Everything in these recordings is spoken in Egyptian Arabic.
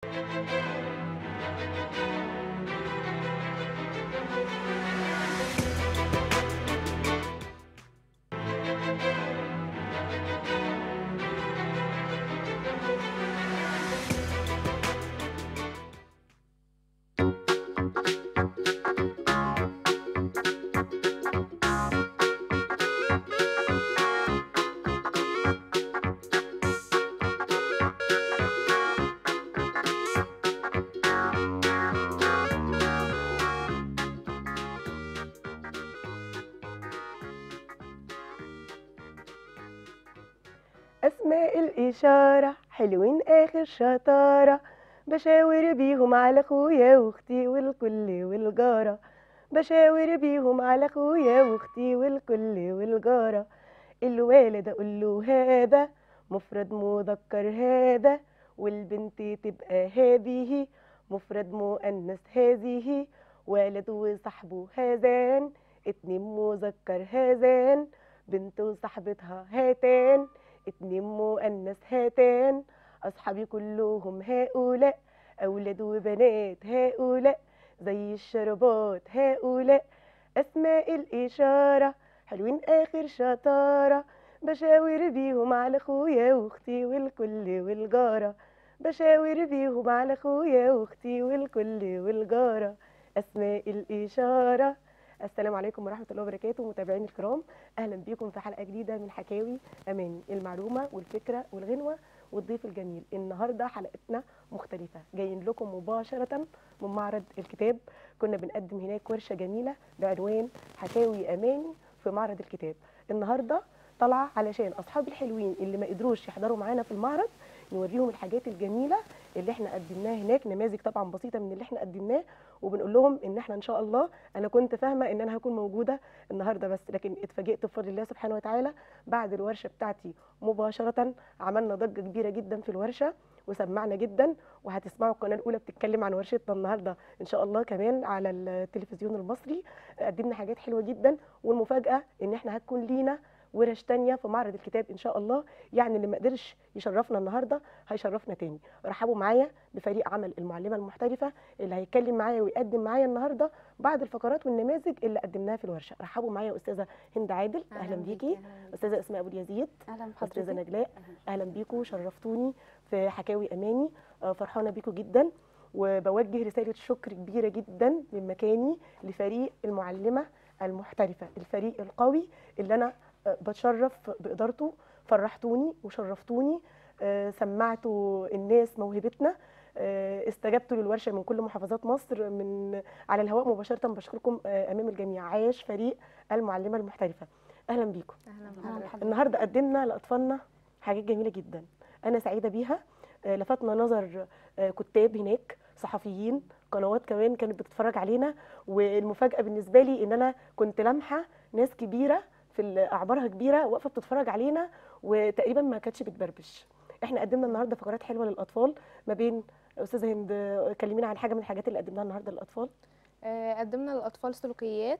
أسماء الإشارة حلوين آخر شطارة بشاور بيهم على أخويا وأختي والكل والجارة بشاور بيهم على أخويا وأختي والكل والجارة الوالد أقول له هذا مفرد مذكر هذا والبنت تبقى هذه مفرد مؤنث هذه والد وصاحبه هذان اتنين مذكر هذان بنت وصاحبتها هاتان اتنين مؤنث هاتان أصحابي كلهم هؤلاء أولاد وبنات هؤلاء زي الشربات هؤلاء أسماء الإشارة حلوين آخر شطارة بشاور بيهم على أخويا وأختي والكل والجارة بشاور بيهم على أخويا وأختي والكل والجارة أسماء الإشارة السلام عليكم ورحمة الله وبركاته متابعيني الكرام أهلا بيكم في حلقة جديدة من حكاوي أماني المعلومة والفكرة والغنوة والضيف الجميل النهاردة حلقتنا مختلفة جايين لكم مباشرة من معرض الكتاب كنا بنقدم هناك ورشة جميلة بعنوان حكاوي أماني في معرض الكتاب النهاردة طالعة علشان أصحاب الحلوين اللي ما قدروش يحضروا معانا في المعرض نوريهم الحاجات الجميلة اللي احنا قدمناها هناك نماذج طبعا بسيطة من اللي احنا قدمناه وبنقول لهم ان احنا ان شاء الله انا كنت فاهمة ان انا هكون موجودة النهاردة بس لكن اتفاجئت بفضل الله سبحانه وتعالى بعد الورشة بتاعتي مباشرة عملنا ضجة كبيرة جدا في الورشة وسمعنا جدا وهتسمعوا القناه الاولى بتتكلم عن ورشتنا النهارده ان شاء الله كمان على التلفزيون المصري قدمنا حاجات حلوه جدا والمفاجاه ان احنا هتكون لينا ورش تانية في معرض الكتاب ان شاء الله يعني اللي ما قدرش يشرفنا النهارده هيشرفنا تاني رحبوا معايا بفريق عمل المعلمه المحترفه اللي هيتكلم معايا ويقدم معايا النهارده بعض الفقرات والنماذج اللي قدمناها في الورشه رحبوا معايا استاذه هند عادل اهلا بيكي استاذه اسماء ابو اليزيد اهلا استاذه بحضرتك نجلاء اهلا بيكم شرفتوني في حكاوي اماني آه، فرحانه بيكم جدا وبوجه رساله شكر كبيره جدا من مكاني لفريق المعلمه المحترفه الفريق القوي اللي انا آه، بتشرف بادارته فرحتوني وشرفتوني آه، سمعتوا الناس موهبتنا آه، استجبتوا للورشه من كل محافظات مصر من على الهواء مباشره بشكركم آه، امام الجميع عاش فريق المعلمه المحترفه اهلا بيكم اهلا بحضرتك النهارده قدمنا لاطفالنا حاجات جميله جدا انا سعيده بيها آه، لفتنا نظر آه، كتاب هناك صحفيين قنوات كمان كانت بتتفرج علينا والمفاجاه بالنسبه لي ان انا كنت لامحه ناس كبيره في ال- اعمارها كبيره واقفه بتتفرج علينا وتقريبا ما كانتش بتبربش احنا قدمنا النهارده فقرات حلوه للاطفال ما بين استاذه هند آه، كلمينا عن حاجه من الحاجات اللي قدمناها النهارده للاطفال آه، قدمنا للاطفال سلوكيات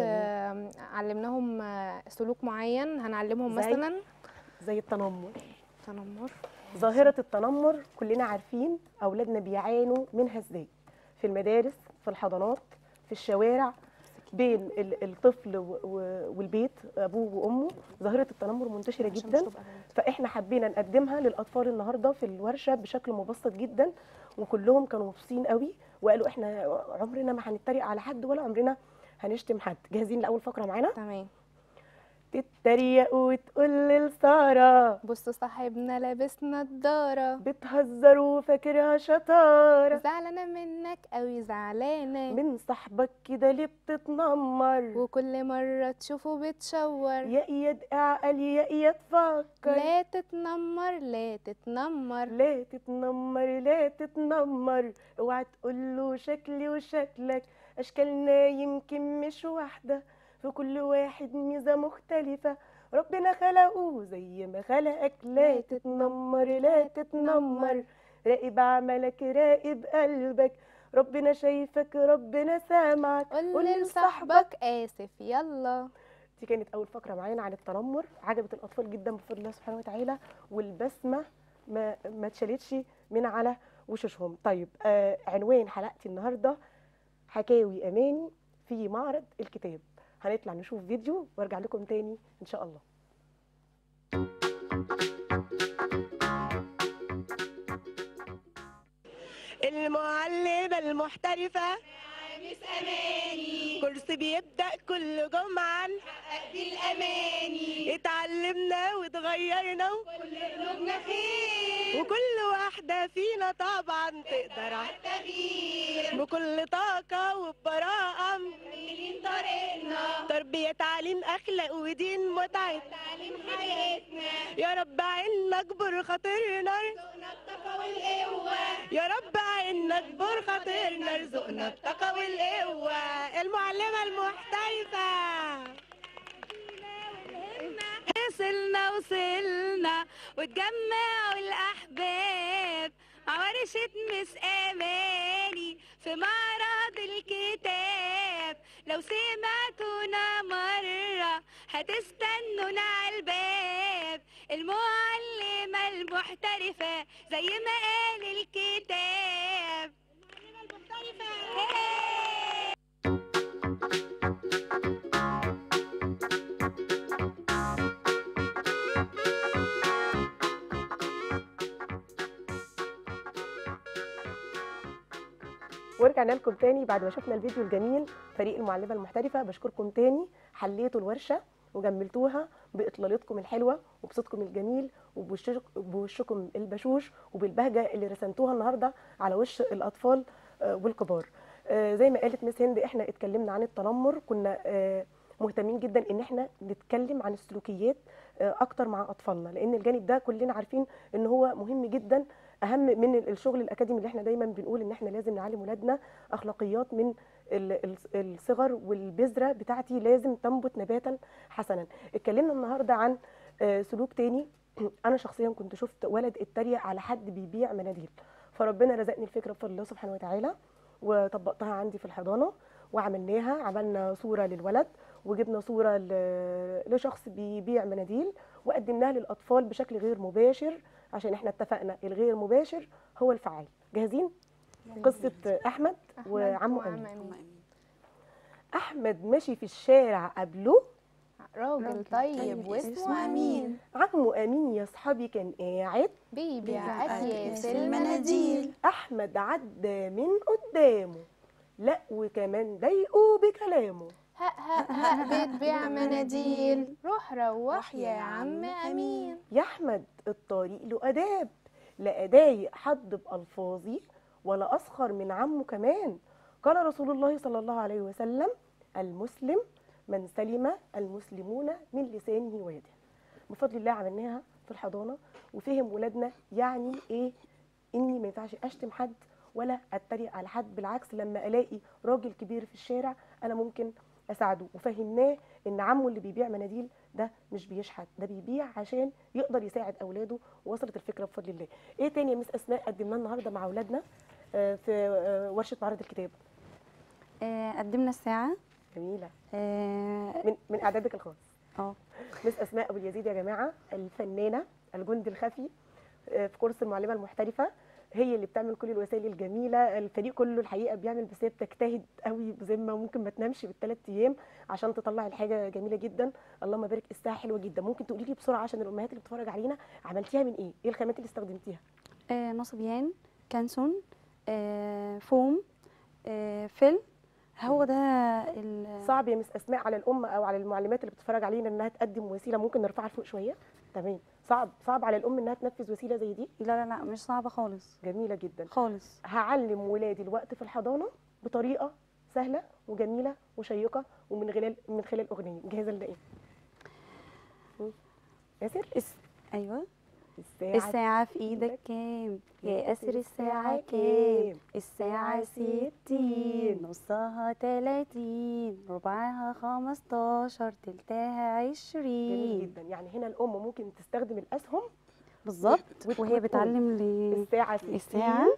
آه، علمناهم آه، سلوك معين هنعلمهم زي؟ مثلا زي التنمر تنمر ظاهرة التنمر كلنا عارفين أولادنا بيعانوا منها إزاي في المدارس في الحضانات في الشوارع بين ال- الطفل و- و- والبيت أبوه وأمه ظاهرة التنمر منتشرة عشان مش جدا تبقى بنت. فإحنا حبينا نقدمها للأطفال النهاردة في الورشة بشكل مبسط جدا وكلهم كانوا مبسوطين قوي وقالوا إحنا عمرنا ما هنتريق على حد ولا عمرنا هنشتم حد جاهزين لأول فقرة معانا تمام تتريق وتقول لسارة بص صاحبنا لابس نضاره بتهزر وفاكرها شطارة زعلانه منك قوي زعلانه من صاحبك كده ليه بتتنمر وكل مره تشوفه بتشور يا اياد اعقل يا اياد فكر لا تتنمر لا تتنمر لا تتنمر لا تتنمر اوعى تقول له شكلي وشكلك اشكالنا يمكن مش واحده في كل واحد ميزه مختلفه ربنا خلقه زي ما خلقك لا تتنمر لا تتنمر راقب عملك راقب قلبك ربنا شايفك ربنا سامعك قول لصاحبك اسف يلا دي كانت اول فقره معانا عن التنمر عجبت الاطفال جدا بفضل الله سبحانه وتعالى والبسمه ما ما اتشالتش من على وشوشهم طيب آه عنوان حلقتي النهارده حكاوي اماني في معرض الكتاب هنطلع نشوف فيديو وارجع لكم تاني ان شاء الله المعلمة المحترفة مس أماني كورس بيبدأ كل جمعة حقق بالأماني اتعلمنا واتغيرنا كل قلوبنا خير وكل واحدة فينا طبعا تقدر على التغيير بكل طاقة وببراءة مكملين طريقنا تربية تعليم أخلاق ودين متعة تعليم حياتنا يا رب عنا اكبر خاطرنا ذوقنا الطاقة والقوة يا رب عنا اكبر خاطرنا ارزقنا الطاقة والقوة المعلمة المحترفة وصلنا وصلنا وتجمعوا الأحباب مع ورشة مس أماني في معرض الكتاب لو سمعتونا مرة هتستنونا على الباب المعلمة المحترفة زي ما قال الكتاب المحترفة ورجعنا لكم تاني بعد ما شفنا الفيديو الجميل فريق المعلمة المحترفة بشكركم تاني حليتوا الورشة وجملتوها بإطلالتكم الحلوة وبصوتكم الجميل وبوشك- وبوشكم البشوش وبالبهجة اللي رسمتوها النهاردة على وش الأطفال آه، والكبار آه، زي ما قالت مس هند احنا اتكلمنا عن التنمر كنا آه، مهتمين جدا ان احنا نتكلم عن السلوكيات آه، اكتر مع اطفالنا لان الجانب ده كلنا عارفين ان هو مهم جدا اهم من الشغل الاكاديمي اللي احنا دايما بنقول ان احنا لازم نعلم ولادنا اخلاقيات من ال- ال- الصغر والبذره بتاعتي لازم تنبت نباتا حسنا اتكلمنا النهارده عن آه، سلوك تاني انا شخصيا كنت شفت ولد اتريق على حد بيبيع مناديل فربنا رزقني الفكره بفضل الله سبحانه وتعالى وطبقتها عندي في الحضانه وعملناها عملنا صوره للولد وجبنا صوره ل- لشخص بيبيع مناديل وقدمناها للاطفال بشكل غير مباشر عشان احنا اتفقنا الغير مباشر هو الفعال جاهزين قصه احمد أحمد وعمه وعم امين أمين. احمد ماشي في الشارع قبله راجل طيب واسمه أمين عمه امين يا اصحابي كان قاعد بيبيع أكياس أكياس المناديل احمد عدى من قدامه لا وكمان ضايقه بكلامه هق هق هق بتبيع مناديل روح روح يا عم أمين يا احمد الطريق له اداب لا اضايق حد بالفاظي ولا اسخر من عمه كمان قال رسول الله صلى الله عليه وسلم المسلم من سلم المسلمون من لسانه ويده بفضل الله عملناها في الحضانه وفهم ولادنا يعني ايه اني ما ينفعش اشتم حد ولا اتريق على حد بالعكس لما الاقي راجل كبير في الشارع انا ممكن اساعده وفهمناه ان عمه اللي بيبيع مناديل ده مش بيشحت ده بيبيع عشان يقدر يساعد اولاده ووصلت الفكره بفضل الله ايه تاني يا مس اسماء قدمناه النهارده مع اولادنا آه، في آه، ورشه معرض الكتاب آه، قدمنا الساعة جميله اه من من اعدادك الخاص آه. مس اسماء ابو اليزيد يا جماعه الفنانه الجندي الخفي آه، في كورس المعلمه المحترفه هي اللي بتعمل كل الوسائل الجميله الفريق كله الحقيقه بيعمل بس هي بتجتهد قوي بذمه ممكن ما تنامش بالثلاث ايام عشان تطلع الحاجه جميله جدا اللهم بارك الساعه حلوه جدا ممكن تقولي لي بسرعه عشان الامهات اللي بتتفرج علينا عملتيها من ايه ايه الخامات اللي استخدمتيها آه، نصبيان كانسون آه، فوم آه، فيل هو ده ال- صعب يا مس اسماء على الام او على المعلمات اللي بتتفرج علينا انها تقدم وسيله ممكن نرفعها لفوق شويه تمام صعب صعب على الام انها تنفذ وسيله زي دي لا لا لا مش صعبة خالص جميله جدا خالص هعلم ولادي الوقت في الحضانه بطريقه سهله وجميله وشيقه ومن خلال من خلال اغنيه جاهزه لده ايه مم. ياسر الس... ايوه الساعه الساعة في ايدك كام يا اسر الساعة كام الساعة ستين نصها تلاتين ربعها خمستاشر تلتها جميل عشرين جدا يعني هنا الام ممكن تستخدم الاسهم بالظبط وت- وهي وتقول بتعلم لي الساعه 60 الساعة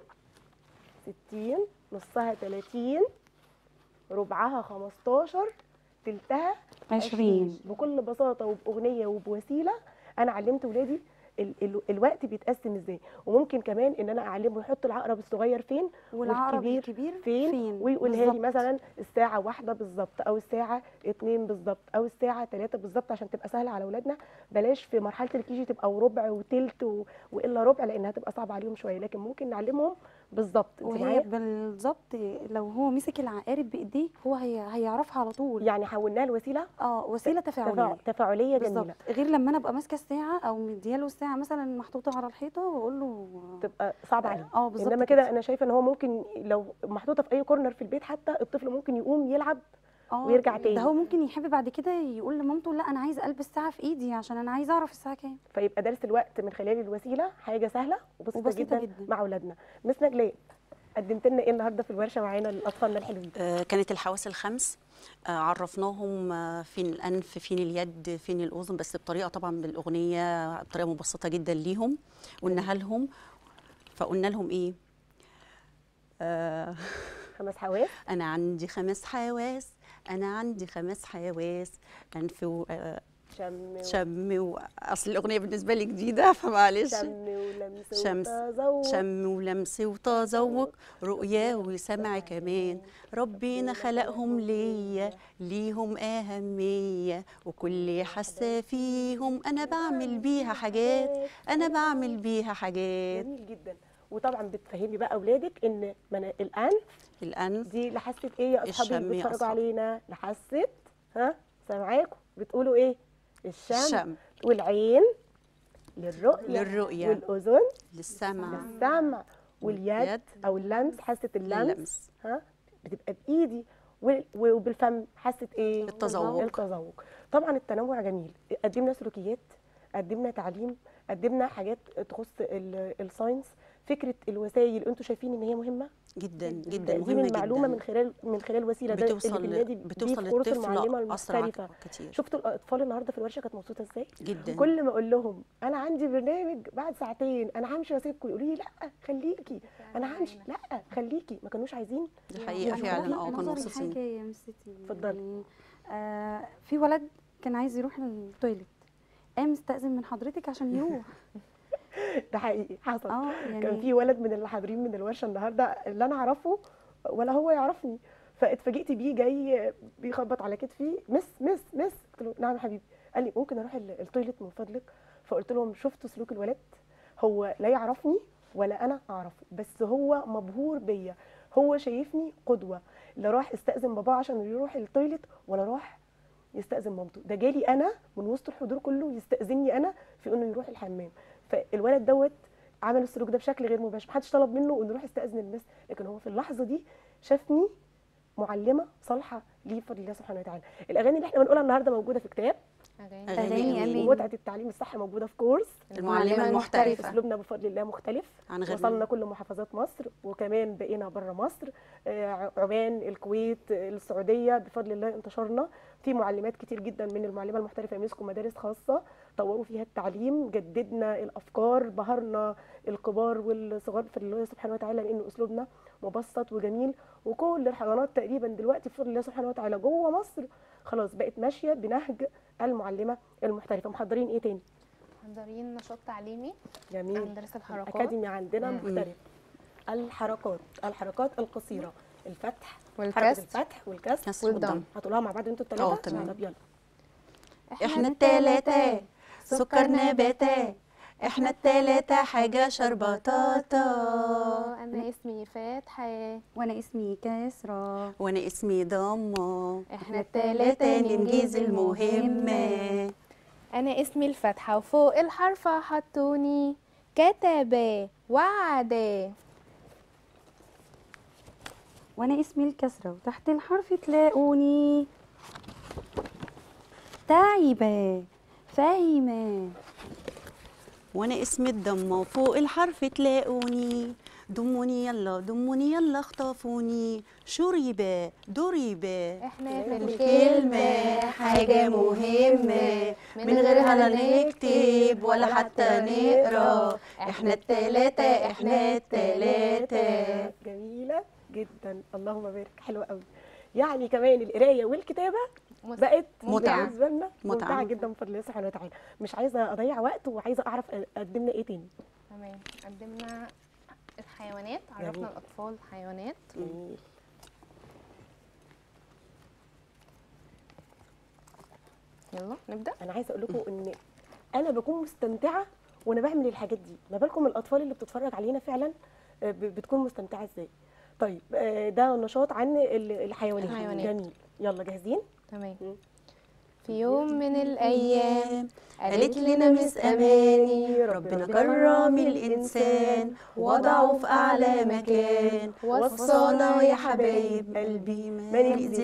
60 نصها 30 ربعها 15 تلتها عشرين بكل بساطه وباغنيه وبوسيله انا علمت ولادي ال ال الوقت بيتقسم ازاي وممكن كمان ان انا اعلمه يحط العقرب الصغير فين والعقرب والكبير الكبير فين, فين ويقولها لي بالظبط. مثلا الساعه واحدة بالظبط او الساعه اتنين بالظبط او الساعه تلاتة بالظبط عشان تبقى سهله على اولادنا بلاش في مرحله الكيجي تبقى وربع وتلت و... والا ربع لانها تبقى صعبه عليهم شويه لكن ممكن نعلمهم بالظبط انت وهي معايا بالظبط لو هو مسك العقارب بايديه هو هي هيعرفها على طول يعني حولناها لوسيله اه وسيله تفاعل تفاعليه تفاعليه بالظبط جميله غير لما انا ابقى ماسكه الساعه او مدياله الساعه مثلا محطوطه على الحيطه واقول له تبقى صعبه عليه اه بالظبط انما كده انا شايفه ان هو ممكن لو محطوطه في اي كورنر في البيت حتى الطفل ممكن يقوم يلعب اه ويرجع تاني. ده هو ممكن يحب بعد كده يقول لمامته لا انا عايز البس ساعه في ايدي عشان انا عايز اعرف الساعه كام فيبقى درس الوقت من خلال الوسيله حاجه سهله وبسيطه, وبسيطة جدا, جدا. مع اولادنا مس نجلاء قدمت لنا ايه النهارده في الورشه معانا لاطفالنا الحلوين آه، كانت الحواس الخمس آه، عرفناهم آه، فين الانف فين اليد فين الاذن بس بطريقه طبعا بالاغنيه بطريقه مبسطه جدا ليهم قلناها لهم فقلنا لهم ايه آه خمس حواس انا عندي خمس حواس انا عندي خمس حواس انف و- آه، شم و- شم و- اصل الاغنيه بالنسبه لي جديده فمعلش شم ولمس شمس وتذوق. شم ولمس وتذوق رؤية وسمع كمان ربنا خلقهم ليا ليهم أهمية وكل حاسة فيهم أنا بعمل بيها حاجات أنا بعمل بيها حاجات جميل جدا وطبعا بتفهمي بقى اولادك ان من الانف الأنف دي لحاسه ايه يا اصحابي الشم اللي يا بيتفرجوا أصحابي. علينا لحاسه ها سامعاكم بتقولوا ايه الشم, الشم والعين للرؤيه للرؤية والاذن للسمع للسمع واليد واليد او اللمس حاسه اللمس لللمس ها بتبقى بايدي وال- وبالفم حاسه ايه التذوق. التذوق طبعا التنوع جميل قدمنا سلوكيات قدمنا تعليم قدمنا حاجات تخص ال- الساينس فكره الوسائل انتوا شايفين ان هي مهمه جدا جدا تقديم مهمة المعلومه جدا من خلال من خلال وسيله ده اللي بتوصل بننادي بيه بتوصل في كورس للطفل المعلمه أسرع المحترفه كتير شفتوا الاطفال النهارده في الورشه كانت مبسوطه ازاي جدا كل ما اقول لهم انا عندي برنامج بعد ساعتين انا همشي واسيبكم يقولوا لي لا خليكي انا همشي لا خليكي ما كانوش عايزين دي حقيقة يعني فعلا اه نظري كانوا مبسوطين حاجه يا مستي اتفضلي. يعني آه في ولد كان عايز يروح التويليت قام استأذن من حضرتك عشان يروح ده حقيقي حصل اه يعني كان في ولد من اللي حاضرين من الورشه النهارده اللي انا اعرفه ولا هو يعرفني فاتفاجئت بيه جاي بيخبط على كتفي مس مس مس قلت له نعم يا حبيبي قال لي ممكن اروح ال- التويليت من فضلك فقلت لهم شفتوا سلوك الولد هو لا يعرفني ولا انا اعرفه بس هو مبهور بيا هو شايفني قدوه لا راح استاذن باباه عشان يروح التويليت ولا راح يستاذن مامته ده جالي انا من وسط الحضور كله يستاذني انا في انه يروح الحمام فالولد دوت عمل السلوك ده بشكل غير مباشر محدش طلب منه انه يروح يستاذن المس لكن هو في اللحظه دي شافني معلمه صالحه ليه بفضل الله سبحانه وتعالى الاغاني اللي احنا بنقولها النهارده موجوده في كتاب أغاني. أغاني أغاني أمين. أمين. ومتعه التعليم الصح موجوده في كورس المعلمة المحترفة اسلوبنا بفضل الله مختلف عن غير وصلنا كل محافظات مصر وكمان بقينا بره مصر آه، عمان الكويت آه، السعوديه بفضل الله انتشرنا في معلمات كتير جدا من المعلمه المحترفه يمسكوا مدارس خاصه طوروا فيها التعليم جددنا الافكار بهرنا الكبار والصغار في الله سبحانه وتعالى لان اسلوبنا مبسط وجميل وكل الحضانات تقريبا دلوقتي بفضل الله سبحانه وتعالى جوه مصر خلاص بقت ماشيه بنهج المعلمه المحترفه محضرين ايه تاني محضرين نشاط تعليمي جميل عن درس الحركات الأكاديمي عندنا مم. مختلف الحركات الحركات القصيرة الفتح حركة والكسر الفتح والكسر كسر والضم. والضم هتقولوها مع بعض انتوا اه، الثلاثة تمام. طب يلا احنا التلاتة سكر نباتات احنا التلاتة حاجة شربطاطة انا اسمي فتحة وانا اسمي كسرى وانا اسمي ضمة احنا التلاتة ننجز المهمة انا اسمي الفتحة وفوق الحرف حطوني كتبا وعدا وانا اسمي الكسرة وتحت الحرف تلاقوني تعبة فاهمة وانا اسمي الضمة وفوق الحرف تلاقوني ضموني يلا ضموني يلا اخطفوني شريبة دريبة احنا في الكلمة حاجة مهمة من غيرها لا نكتب ولا حتى نقرا احنا التلاتة احنا التلاتة جميلة جدا اللهم بارك حلوة قوي يعني كمان القراية والكتابة مس- بقت متعة. بالنسبه لنا متعة. ممتعه جدا بفضل الله سبحانه وتعالى مش عايزه اضيع وقت وعايزه اعرف قدمنا ايه تاني تمام قدمنا الحيوانات جميل. عرفنا الاطفال الحيوانات جميل. يلا نبدا انا عايزه اقول لكم ان انا بكون مستمتعه وانا بعمل الحاجات دي ما بالكم الاطفال اللي بتتفرج علينا فعلا آه، ب- بتكون مستمتعه ازاي طيب آه، ده نشاط عن ال- الحيوانات الحيوانات. جميل يلا جاهزين تمام مم. في يوم من الايام قالت لنا مس أماني ربنا كرم الإنسان وضعه في أعلى مكان وصانا يا حبايب قلبي ما نأذي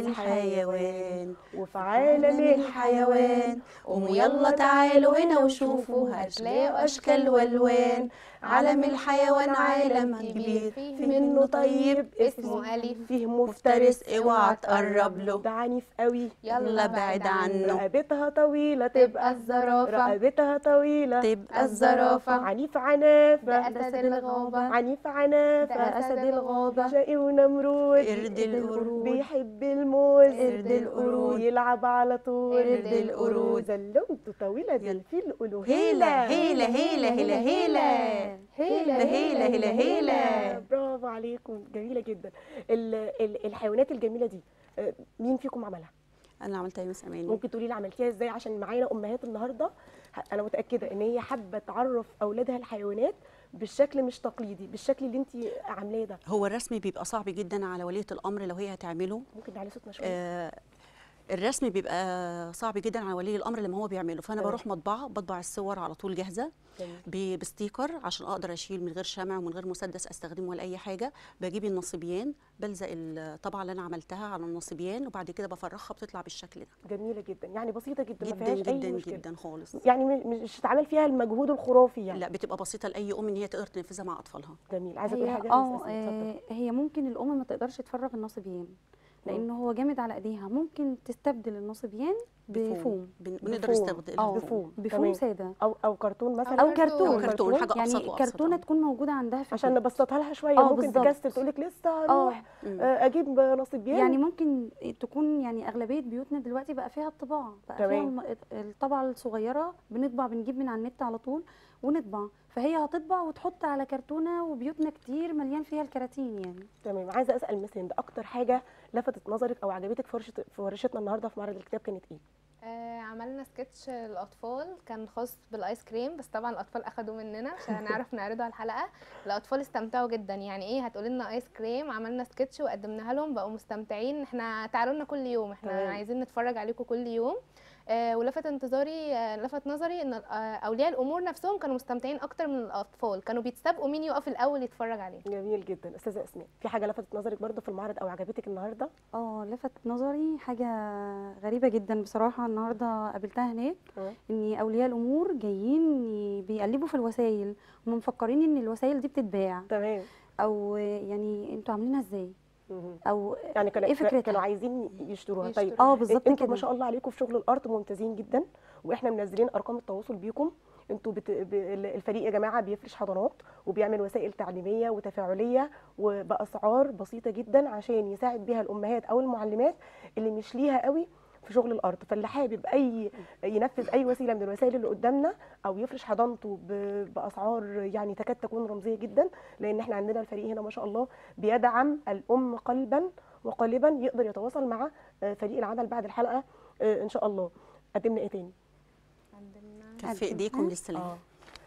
الحيوان وفي عالم الحيوان قوموا يلا تعالوا هنا وشوفوا هتلاقوا أشكال والوان عالم الحيوان عالم كبير في منه طيب اسمه أليف فيه مفترس مفترس اوعى تقرب له ده عنيف قوي يلا بعد عنه رقبتها طويلة تبقى الزرافة رقبتها طويلة تبقى الزرافة عنيف ده عنافة أسد الغابة عنيف ده عنافة أسد الغابة شقي ونمرود قرد القرود بيحب الموز قرد القرود يلعب على طول قرد القرود. زلمته طويلة دي يلا. الفيل قولوا هيلا هيلا هيلا هيلا هيلا هيلا هيلا هيلا هيلا برافو عليكم جميلة جدا ال- ال- الحيوانات الجميلة دي آه، مين فيكم عملها؟ انا عملتها يا مس اماني ممكن تقولي لي عملتيها ازاي عشان معانا امهات النهارده ه- انا متاكده ان هي حابه تعرف اولادها الحيوانات بالشكل مش تقليدي بالشكل اللي انت عاملاه ده هو الرسم بيبقى صعب جدا على ولية الأمر لو هي هتعمله ممكن نعلي صوتنا شويه آه الرسم بيبقى صعب جدا على ولي الأمر لما هو بيعمله فأنا تمام. بروح مطبعة بطبع الصور على طول جاهزة جميل. ب- بستيكر عشان أقدر أشيل من غير شمع ومن غير مسدس أستخدمه ولا أي حاجة بجيب النصيبيان بلزق الطبعة اللي أنا عملتها على النصيبيان وبعد كده بفرخها بتطلع بالشكل ده جميله جدا يعني بسيطه جدا, ما جدا فيهاش جدا اي مشكله جدا خالص يعني م- مش هتعمل فيها المجهود الخرافي يعني لا بتبقى بسيطة لأي أم إن هي تقدر تنفذها مع أطفالها جميل عايزه تقولي هي حاجه اه بس أسمع، اتفضل. آه، هي ممكن الام ما تقدرش تفرغ النصبيان لان هو جامد على ايديها ممكن تستبدل النصبيان بفوم بن- بنقدر بفوم. نستخدم اه بفوم. بفوم تمام. ساده او او كرتون مثلا او كرتون أو كرتون حاجة يعني أبسط وأبسط كرتونه آه. تكون موجوده عندها في عشان البيت. نبسطها لها شويه آه، ممكن بالظبط. تكسل تقول لك لسه هروح مم. آه، اجيب نصيبيان يعني ممكن تكون يعني اغلبيه بيوتنا دلوقتي بقى فيها الطباعه بقى فيها تمام. الم- الطبعه الصغيره بنطبع بنجيب من على النت على طول ونطبع فهي هتطبع وتحط على كرتونه وبيوتنا كتير مليان فيها الكراتين يعني تمام عايزه اسال مس هند اكتر حاجه لفتت نظرك او عجبتك في ورشه في ورشتنا النهارده في معرض الكتاب كانت ايه آه عملنا سكتش للاطفال كان خاص بالايس كريم بس طبعا الاطفال اخدوا مننا عشان نعرف نعرضه على الحلقه الاطفال استمتعوا جدا يعني ايه هتقول لنا ايس كريم عملنا سكتش وقدمناها لهم بقوا مستمتعين احنا تعالوا لنا كل يوم احنا تمام. عايزين نتفرج عليكم كل يوم آه ولفت انتظاري آه لفت نظري ان آه اولياء الامور نفسهم كانوا مستمتعين اكتر من الاطفال كانوا بيتسابقوا مين يقف الاول يتفرج عليه جميل جدا استاذه اسماء في حاجه لفتت نظرك برضه في المعرض او عجبتك النهارده اه لفت نظري حاجه غريبه جدا بصراحه النهارده قابلتها هناك تمام. ان اولياء الامور جايين ي- بيقلبوا في الوسائل هم مفكرين ان الوسائل دي بتتباع تمام او يعني انتوا عاملينها ازاي مهم. او يعني كانوا ايه فكرتها كانوا عايزين يشتروها طيب يشتروها. اه بالظبط انتوا كده ما شاء الله عليكم في شغل الارت ممتازين جدا واحنا منزلين ارقام التواصل بيكم انتوا بت... ب... الفريق يا جماعه بيفرش حضانات وبيعمل وسائل تعليميه وتفاعليه وباسعار بسيطه جدا عشان يساعد بيها الامهات او المعلمات اللي مش ليها قوي في شغل الارض فاللي حابب اي ينفذ اي وسيله من الوسائل اللي قدامنا او يفرش حضانته ب- باسعار يعني تكاد تكون رمزيه جدا لان احنا عندنا الفريق هنا ما شاء الله بيدعم الام قلبا وقالبا يقدر يتواصل مع آه، فريق العمل بعد الحلقه آه، ان شاء الله قدمنا ايه تاني عندنا كان في ايديكم للسلام اه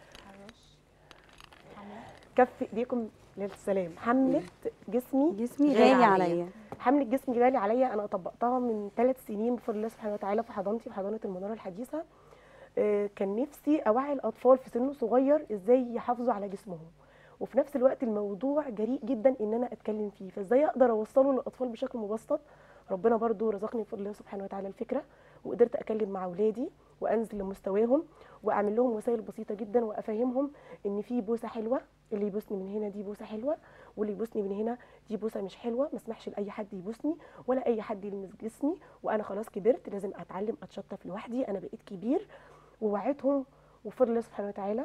حرش حمرا كف ايديكم للسلام حمله جسمي جسمي غالي غالي عليا. عليا حملة جسمي غالي عليا انا طبقتها من ثلاث سنين بفضل الله سبحانه وتعالى في حضانتي في حضانه المناره الحديثه آه، كان نفسي اوعي الاطفال في سن صغير ازاي يحافظوا على جسمهم وفي نفس الوقت الموضوع جريء جدا ان انا اتكلم فيه فازاي اقدر اوصله للاطفال بشكل مبسط ربنا برضو رزقني بفضل الله سبحانه وتعالى الفكره وقدرت اتكلم مع اولادي وانزل لمستواهم واعمل لهم وسائل بسيطه جدا وافهمهم ان في بوسه حلوه اللي يبوسني من هنا دي بوسه حلوه واللي يبوسني من هنا دي بوسه مش حلوه ما اسمحش لاي حد يبوسني ولا اي حد يلمس جسمي وانا خلاص كبرت لازم اتعلم اتشطف لوحدي انا بقيت كبير ووعيتهم وفضل الله سبحانه وتعالى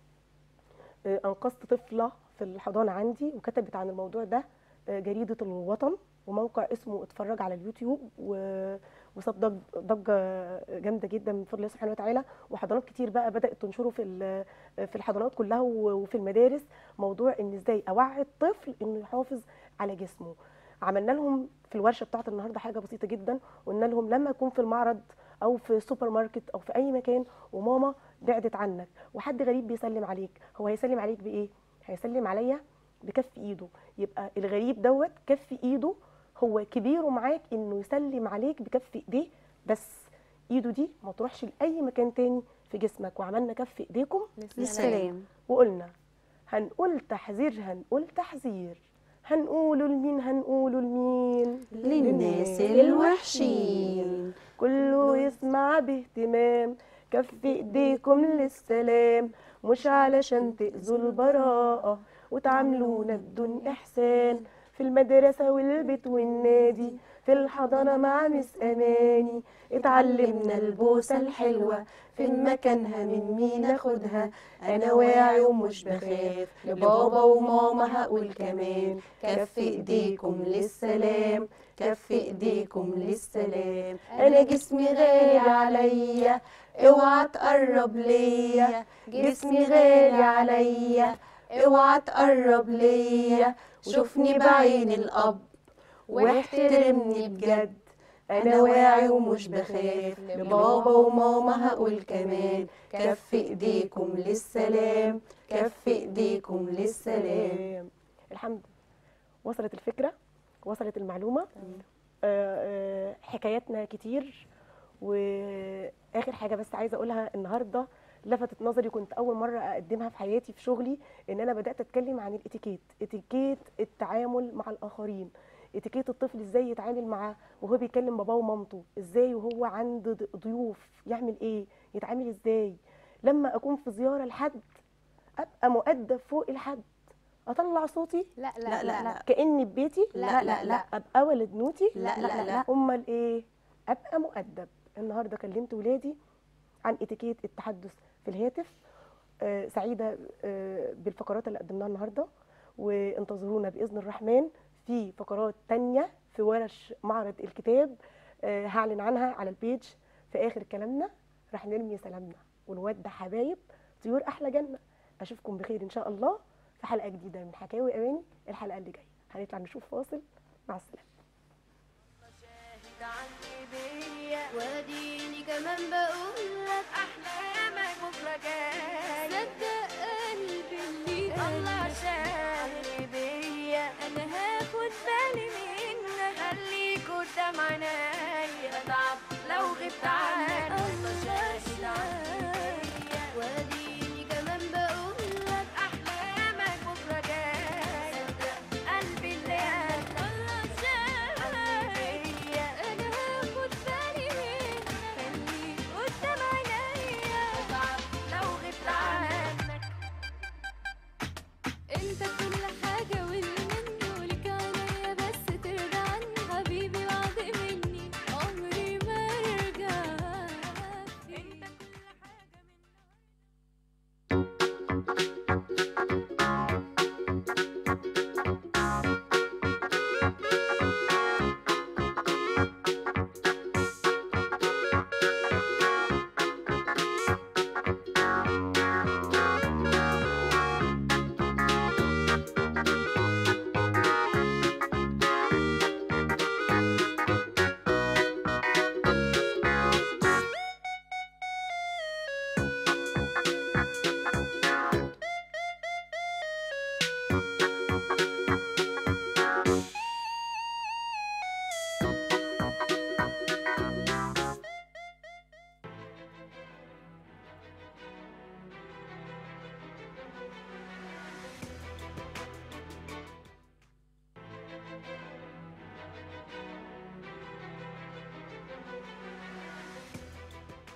آه، انقذت طفله في الحضانه عندي وكتبت عن الموضوع ده آه، جريده الوطن وموقع اسمه اتفرج على اليوتيوب و... وساب ضج- ضجه جامده جدا من فضل الله سبحانه وتعالى وحضانات كتير بقى بدات تنشره في ال- في الحضانات كلها و- وفي المدارس موضوع ان ازاي اوعي الطفل انه يحافظ على جسمه عملنا لهم في الورشه بتاعت النهارده حاجه بسيطه جدا قلنا لهم لما يكون في المعرض او في سوبر ماركت او في اي مكان وماما بعدت عنك وحد غريب بيسلم عليك هو هيسلم عليك بايه هيسلم عليا بكف ايده يبقى الغريب دوت كف ايده هو كبيره معاك انه يسلم عليك بكف ايديه بس ايده دي ما تروحش لاي مكان تاني في جسمك وعملنا كف ايديكم للسلام وقلنا هنقول تحذير هنقول تحذير هنقوله لمين هنقوله لمين للناس الوحشين كله يسمع باهتمام كف ايديكم للسلام مش علشان تأذوا البراءة وتعاملونا بدون إحسان في المدرسة والبيت والنادي في الحضانة مع مس أماني اتعلمنا البوسة الحلوة في مكانها من مين اخدها انا واعي ومش بخاف لبابا وماما هقول كمان كف ايديكم للسلام كف ايديكم للسلام انا جسمي غالي عليا اوعى تقرب ليا جسمي غالي عليا اوعى تقرب ليا شوفني بعين الاب واحترمني بجد انا واعي ومش بخاف لبابا وماما هقول كمان كف ايديكم للسلام كف ايديكم للسلام الحمد وصلت الفكره وصلت المعلومه آه، آه، حكاياتنا كتير واخر حاجه بس عايزه اقولها النهارده لفتت نظري كنت اول مره اقدمها في حياتي في شغلي ان انا بدات اتكلم عن الاتيكيت اتيكيت التعامل مع الاخرين اتيكيت الطفل ازاي يتعامل معاه وهو بيكلم باباه ومامته ازاي وهو عند ض- ضيوف يعمل ايه يتعامل ازاي لما اكون في زياره لحد ابقى مؤدب فوق الحد اطلع صوتي لا لا لا لا لا كاني في بيتي لا لا لا ابقى ولد نوتي لا لا لا امال ايه ابقى مؤدب النهارده كلمت ولادي عن اتيكيت التحدث في الهاتف آه سعيده آه بالفقرات اللي قدمناها النهارده وانتظرونا باذن الرحمن في فقرات تانية في ورش معرض الكتاب آه هعلن عنها على البيج في اخر كلامنا راح نرمي سلامنا ونودع حبايب طيور احلى جنه اشوفكم بخير ان شاء الله في حلقه جديده من حكاوي اماني الحلقه اللي جايه هنطلع نشوف فاصل مع السلامه واديني كمان بقول لك احلامك بكره جاي صدق